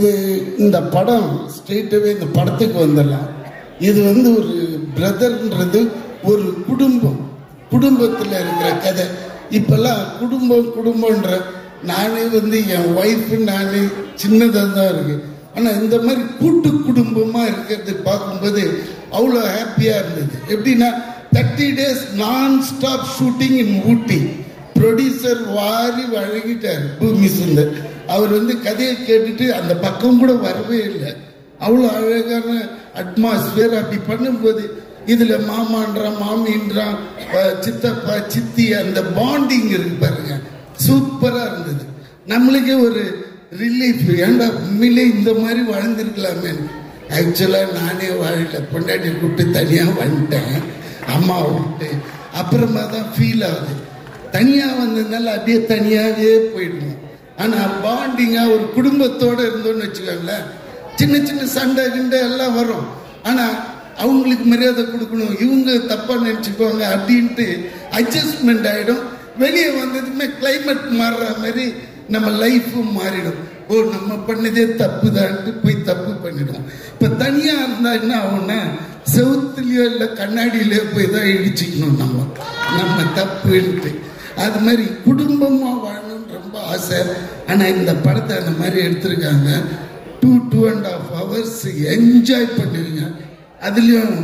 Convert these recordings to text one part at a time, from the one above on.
இது இந்த படம் ஸ்ட்ரெயிட்டாகவே இந்த படத்துக்கு வந்துடலாம் இது வந்து ஒரு பிரதர்ன்றது ஒரு குடும்பம் குடும்பத்தில் இருக்கிற கதை இப்பெல்லாம் குடும்பம் குடும்பன்ற நானே வந்து என் ஒய்ஃபு நானே சின்னதாக தான் இருக்கு ஆனால் இந்த மாதிரி கூட்டு குடும்பமாக இருக்கிறது பார்க்கும்போது அவ்வளோ ஹாப்பியாக இருந்தது எப்படின்னா தேர்ட்டி டேஸ் நான் stop shooting in Ooty producer வாரி வழங்கிட்டார் பூமி சுந்தர் அவர் வந்து கதையை கேட்டுட்டு அந்த பக்கம் கூட வரவே இல்லை அவ்வளோ அழகான அட்மாஸ்பியர் அப்படி பண்ணும்போது இதுல மாமான்றான் மாமின்றான் அஹ் சித்தப்பா சித்தி அந்த பாண்டிங் இருக்கு பாருங்க சூப்பரா இருந்தது நம்மளுக்கே ஒரு ரிலீஃப் ஏன்டா உண்மையிலே இந்த மாதிரி வாழ்ந்திருக்கலாமே ஆக்சுவலா நானே வாழல பொண்டாட்டி கூப்பிட்டு தனியா வந்துட்டேன் அம்மா விட்டு அப்புறமா தான் ஃபீல் ஆகுது தனியா வந்ததுனால அப்படியே தனியாவே போயிடுவோம் ஆனா பாண்டிங்கா ஒரு குடும்பத்தோட இருந்தோம்னு வச்சுக்கோங்களேன் சின்ன சின்ன சண்டை கிண்டை எல்லாம் வரும் ஆனா அவங்களுக்கு மரியாதை கொடுக்கணும் இவங்க தப்பா நினைச்சுக்குவாங்க அப்படின்ட்டு அட்ஜஸ்ட்மெண்ட் ஆயிடும் வெளியே வந்ததுமே கிளைமேட் மாறுற மாதிரி நம்ம லைஃபும் மாறிடும் ஓ நம்ம பண்ணதே தப்பு தான்ட்டு போய் தப்பு பண்ணிடும் இப்ப தனியா இருந்தா என்ன ஆகும்னா செவுத்துலயோ இல்லை கண்ணாடியிலயோ போய் தான் இடிச்சுக்கணும் நம்ம நம்ம தப்புன்ட்டு அது மாதிரி குடும்பமா வாழணும்னு ரொம்ப ஆசை ஆனா இந்த படத்தை அந்த மாதிரி எடுத்திருக்காங்க two two and half hours enjoy பண்ணுவீங்க அதுலயும்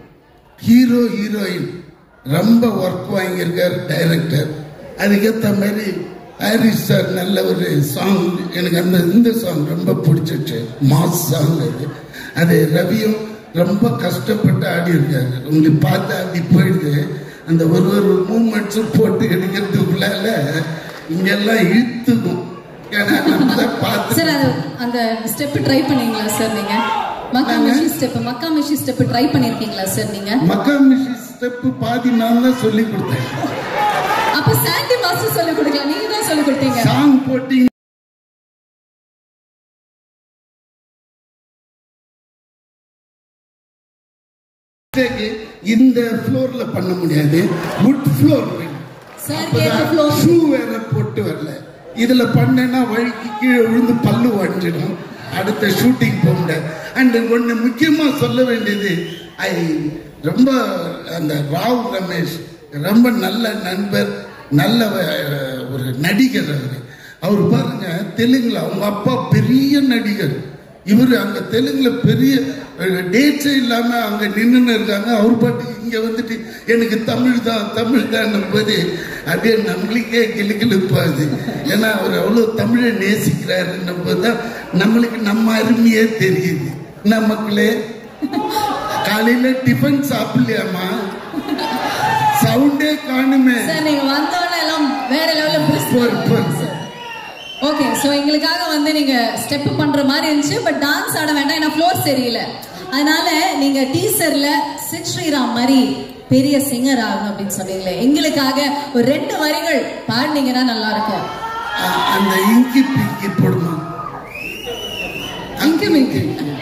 ஹீரோ ஹீரோயின் ரொம்ப ஒர்க் வாங்கியிருக்கார் டைரக்டர் அதுக்கேற்ற மாதிரி ஹாரிஸ் சார் நல்ல ஒரு சாங் எனக்கு அந்த இந்த சாங் ரொம்ப பிடிச்சிச்சு மாஸ் சாங் அது அது ரவியும் ரொம்ப கஷ்டப்பட்டு ஆடி இருக்காரு உங்களுக்கு பார்த்தா அப்படி போயிடுது அந்த ஒரு ஒரு மூமெண்ட்ஸும் போட்டு எடுக்கிறதுக்குள்ளால இங்கெல்லாம் இழுத்துக்கும் ஏன்னா நம்ம தான் பார்த்து சார் அது அந்த ஸ்டெப் ட்ரை பண்ணீங்களா சார் நீங்க Makka Mishi step Makka Mishi step try பண்ணிருக்கீங்களா சார் நீங்க மக்கா மிஷி ஸ்டெப் பாதி நான் தான் சொல்லி கொடுத்தேன் அப்ப சாண்டி மாஸ்டர் சொல்லி கொடுக்கலாம் நீங்க தான் சொல்லி கொடுத்தீங்க சாங் போட்டீங்க இந்த ஃப்ளோர்ல பண்ண முடியாது வுட் ஃப்ளோர் சார் கேட்ட floor. ஷூ வேற போட்டு வரல இதுல பண்ணேன்னா வழிக்கு கீழே விழுந்து பல்லு வாங்கிடும் அடுத்த ஷூட்டிங் போக முடியாது அண்ட் ஒன்னு முக்கியமா சொல்ல வேண்டியது ஐ ரொம்ப அந்த ராவ் ரமேஷ் ரொம்ப நல்ல நண்பர் நல்ல அஹ், ஒரு நடிகர் அவர் அவர் பாருங்க தெலுங்குல அவங்க அப்பா பெரிய நடிகர் இவர் அங்க தெலுங்குல பெரிய டேட்ஸே இல்லாம அங்க நின்னுன்னு இருக்காங்க அவர் பாட்டு இங்க வந்துட்டு எனக்கு தமிழ் தான் தமிழ் தான் போது அப்படியே நம்மளுக்கே கிளுகிழுப்பாது ஏன்னா அவர் அவ்வளவு தமிழை நேசிக்கிறாருன்னும் போதுதான் நம்மளுக்கு நம்ம அருமையே தெரியுது என்ன மக்களே காலையில டிஃபன் சாப்பிடலையாமா சவுண்டே காணுமே சார் நீங்க வந்தோடனே எல்லாம் வேற லெவல்ல போர், போர். பிரிஸ்ட் ஓகே சோ எங்களுக்காக வந்து நீங்க ஸ்டெப் பண்ற மாதிரி இருந்துச்சு பட் டான்ஸ் ஆட வேண்டாம் ஏன்னா ஃப்ளோர் சரியில்லை அதனால நீங்க டீசர்ல சித் ஸ்ரீராம் மாதிரி பெரிய சிங்கர் ஆகணும் அப்படின்னு சொன்னீங்களே எங்களுக்காக ஒரு ரெண்டு வரிகள் பாடினீங்கன்னா நல்லா இருக்கும் அ- அந்த இங்கி பிங்கி போடுமா இங்கு மிங்கு.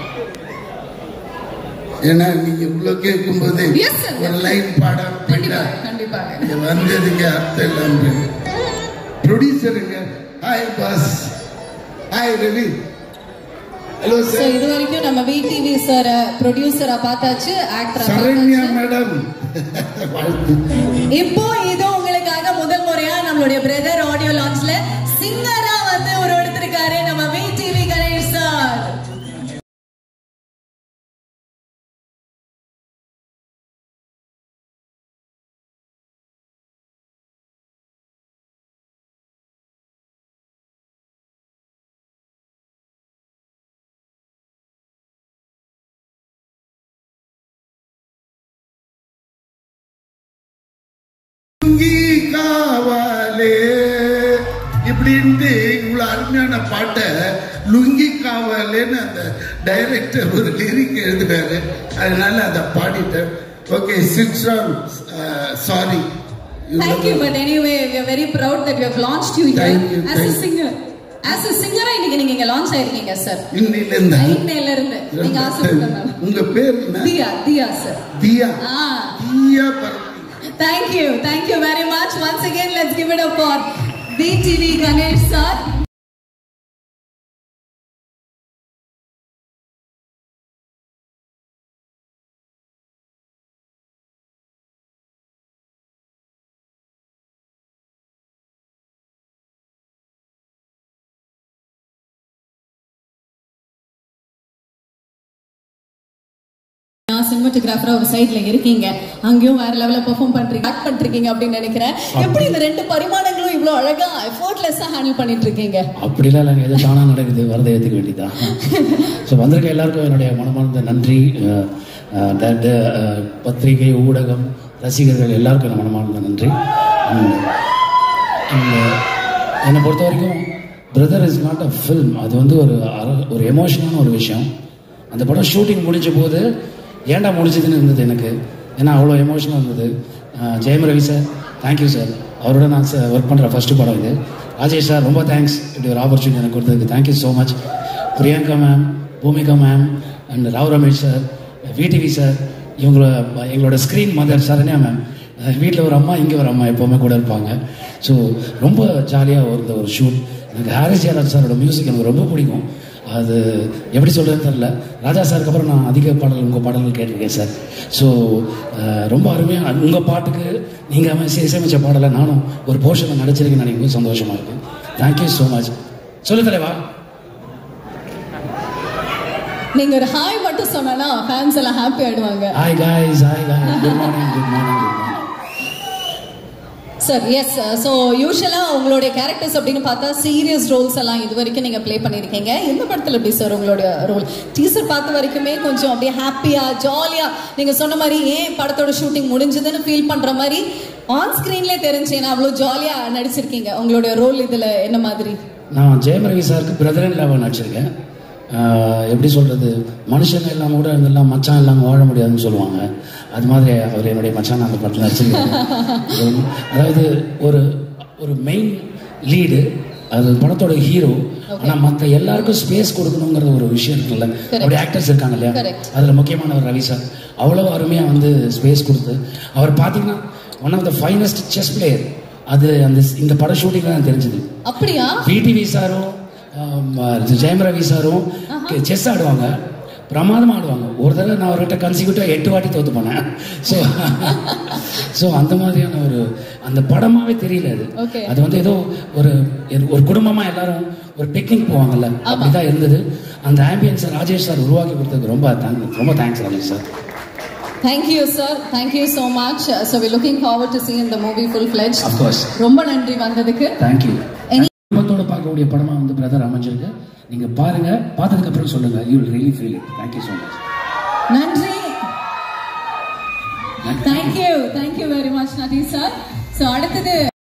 ஏன்னா நீங்க இவ்வளவு கேட்கும் போது Yes, sir. ஒரு லைன் பாடாம போயிட்டா கண்டிப்பாக கண்டிப்பாக இங்க வந்ததுக்கு அர்த்தம் இல்லாம ப்ரொடியூசருங்க hi boss hi Ravi hello so sir இது வரைக்கும் நம்ம விடிவி சார் ப்ரொடியூசரா பார்த்தாச்சு ஆக்டரா சரண்யா பார்த்தாச்சு மேடம் வாழ்த்து இப்போ இது உங்களுக்காக முதல் முறையா நம்மளுடைய பிரதர் ஆடியோ லான்ச்ல சிங்கரா வந்து ஒரு எடுத்திருக்காரு நம்ம விடிவி கணேஷ் சார் லுங்கி காவாலே இப்படின்ட்டு இவ்வளவு அருமையான பாட்டை லுங்கி காவாலேன்னு அந்த டைரக்டர் ஒரு லிரிக் எழுதுறாரு அதனால அதை பாடிட்டேன் ஓகே சிக்ஸ்ராம் sorry Thank you, but anyway, we are very proud that we have launched you here Thank you, as a thank you. singer. As a singer இன்னைக்கு நீங்க இங்க லான்ச் ஆயிருக்கீங்க சார் இன்னில இருந்தா இன்னையில இருந்து நீங்க ஆசைப்பட்டனால உங்க பேர் என்ன தியா தியா சார் தியா ஆ தியா பரமி Thank you. Thank you very much. Once again, let's give it up for BTV Ganesh sir. சினிமாட்டோகிராஃபரா ஒரு சைடுல இருக்கீங்க அங்கேயும் வேற லெவல்ல பெர்ஃபார்ம் பண்றீங்க ஆக்ட் பண்றீங்க அப்படின்னு நினைக்கிறேன் எப்படி இந்த ரெண்டு பரிமாணங்களும் இவ்வளவு அழகா எஃபோர்ட்லெஸ்ஸா ஹேண்டில் பண்ணிட்டு இருக்கீங்க அப்படிலாம் இல்லைங்க எது தானாக நடக்குது வரதை ஏற்றுக்க வேண்டியதான் ஸோ வந்திருக்க எல்லாருக்கும் என்னுடைய மனமார்ந்த நன்றி அஹ், அஹ், டேரக்டர், அஹ், பத்திரிகை ஊடகம் ரசிகர்கள் எல்லாருக்கும் என் மனமார்ந்த நன்றி And, and, என்னை பொறுத்த வரைக்கும் brother is not a film அது வந்து ஒரு அர- ஒரு எமோஷனான ஒரு விஷயம் அந்த படம் ஷூட்டிங் முடிஞ்ச போது ஏன்டா முடிச்சதுன்னு இருந்தது எனக்கு ஏன்னா அவ்வளோ எமோஷனாக இருந்தது அஹ், Jayam Ravi sir thank you sir அவரோட நான் ஒர்க் பண்ணுற ஃபர்ஸ்ட் படம் இது ராஜேஷ் சார் ரொம்ப தேங்க்ஸ் இப்படி ஒரு ஆப்பர்ச்சுனிட்டி எனக்கு கொடுத்ததுக்கு thank you so much Priyanka ma'am Bhoomika ma'am and Rao Ramesh sir VTV sir இவங்கள எங்களோட ஸ்க்ரீன் மதர் சரண்யா மேம் வீட்டில் ஒரு அம்மா இங்கே ஒரு அம்மா எப்போவுமே கூட இருப்பாங்க ஸோ ரொம்ப ஜாலியாக இருந்த ஒரு ஷூட் எனக்கு ஹாரிஸ் ஜெயராஜ் சாரோட மியூசிக் எனக்கு ரொம்ப பிடிக்கும் அது எப்படி சொல்கிறதுன்னு தெரில ராஜா சாருக்கு அப்புறம் நான் அதிக பாடல் உங்கள் பாடல்கள் கேட்டிருக்கேன் சார் ஸோ ரொம்ப அருமையாக உங்கள் பாட்டுக்கு நீங்கள் அமைச்சு இசையமைச்ச பாடலை நானும் ஒரு போர்ஷனில் நடிச்சிருக்கேன்னு நினைக்கும் சந்தோஷமாக இருக்கு தேங்க்யூ ஸோ மச் சொல்லு தலைவா நீங்க ஒரு ஹாய் மட்டும் சொன்னா ஃபேன்ஸ் எல்லாம் ஹாப்பி ஆயிடுவாங்க hi guys hi guys good morning good morning good morning sir yes so usually உங்களுடைய கேரக்டர்ஸ் அப்படின்னு பார்த்தா சீரியஸ் ரோல்ஸ் எல்லாம் இது வரைக்கும் நீங்க ப்ளே பண்ணிருக்கீங்க இந்த படத்துல எப்படி சார் உங்களுடைய ரோல் டீசர் பார்த்த வரைக்குமே கொஞ்சம் அப்படியே ஹாப்பியா ஜாலியா நீங்க சொன்ன மாதிரி ஏன் படத்தோட ஷூட்டிங் முடிஞ்சதுன்னு ஃபீல் பண்ற மாதிரி ஆன் ஸ்கிரீன்லேயே தெரிஞ்சு ஏன்னா அவ்வளோ ஜாலியா நடிச்சிருக்கீங்க உங்களுடைய ரோல் இதுல என்ன மாதிரி நான் ஜெயம் ரவி சாருக்கு பிரதர் இல்லாமல் நடிச்சிருக்கேன் ஆஹ் எப்படி சொல்கிறது மனுஷங்க இல்லாமல் கூட இருந்தெல்லாம் மச்சான் இல்லாமல் வாழ முடியாதுன்னு சொல்லுவாங்க அது மாதிரி அவர் என்னுடைய மச்சான் அந்த படத்தில் நடிச்சிருக்காரு அதாவது ஒரு ஒரு மெயின் லீடு அது படத்தோட ஹீரோ ஆனால் மற்ற எல்லாருக்கும் ஸ்பேஸ் கொடுக்கணுங்கிற ஒரு விஷயம் இருக்குல்ல அப்படி ஆக்டர்ஸ் இருக்காங்க இல்லையா Correct. அதில் முக்கியமானவர் ரவி சார் அவ்வளோ அருமையாக வந்து ஸ்பேஸ் கொடுத்து அவர் பார்த்தீங்கன்னா one of the finest chess player அது அந்த இந்த பட ஷூட்டிங்கில் தான் தெரிஞ்சது அப்படியா பிடிவி சாரும் ஆம், ஜெயம் ரவி சாரும் செஸ் ஆடுவாங்க பிரமாதமாக ஆடுவாங்க ஒரு தடவை நான் அவர்கிட்ட கன்சிக்யூட்டிவ் எட்டு வாட்டி தோத்து போனேன் ஸோ ஸோ அந்த மாதிரியான ஒரு அந்த படமாவே தெரியல அது Okay. அது வந்து ஏதோ ஒரு ஒரு குடும்பமா எல்லாரும் ஒரு பிக்னிக் போவாங்கல்ல அப்படிதான் இருந்தது அந்த ஆம்பியன்ஸை ராஜேஷ் சார் உருவாக்கி கொடுத்ததுக்கு ரொம்ப thank- ரொம்ப thanks Rajesh sir Thank you, sir. Thank you so much. Uh, So we're looking forward to seeing the movie full fledged. Of course. ரொம்ப நன்றி வந்ததுக்கு தேங்க்யூ Any குடும்பத்தோட பார்க்கக்கூடிய படமா வந்து பிரதர் அமைஞ்சிருக்கு நீங்க பாருங்க பார்த்ததுக்கு அப்புறம் சொல்லுங்க you will really feel it thank you so much நன்றி thank you thank you very much Nadhi sir so அடுத்தது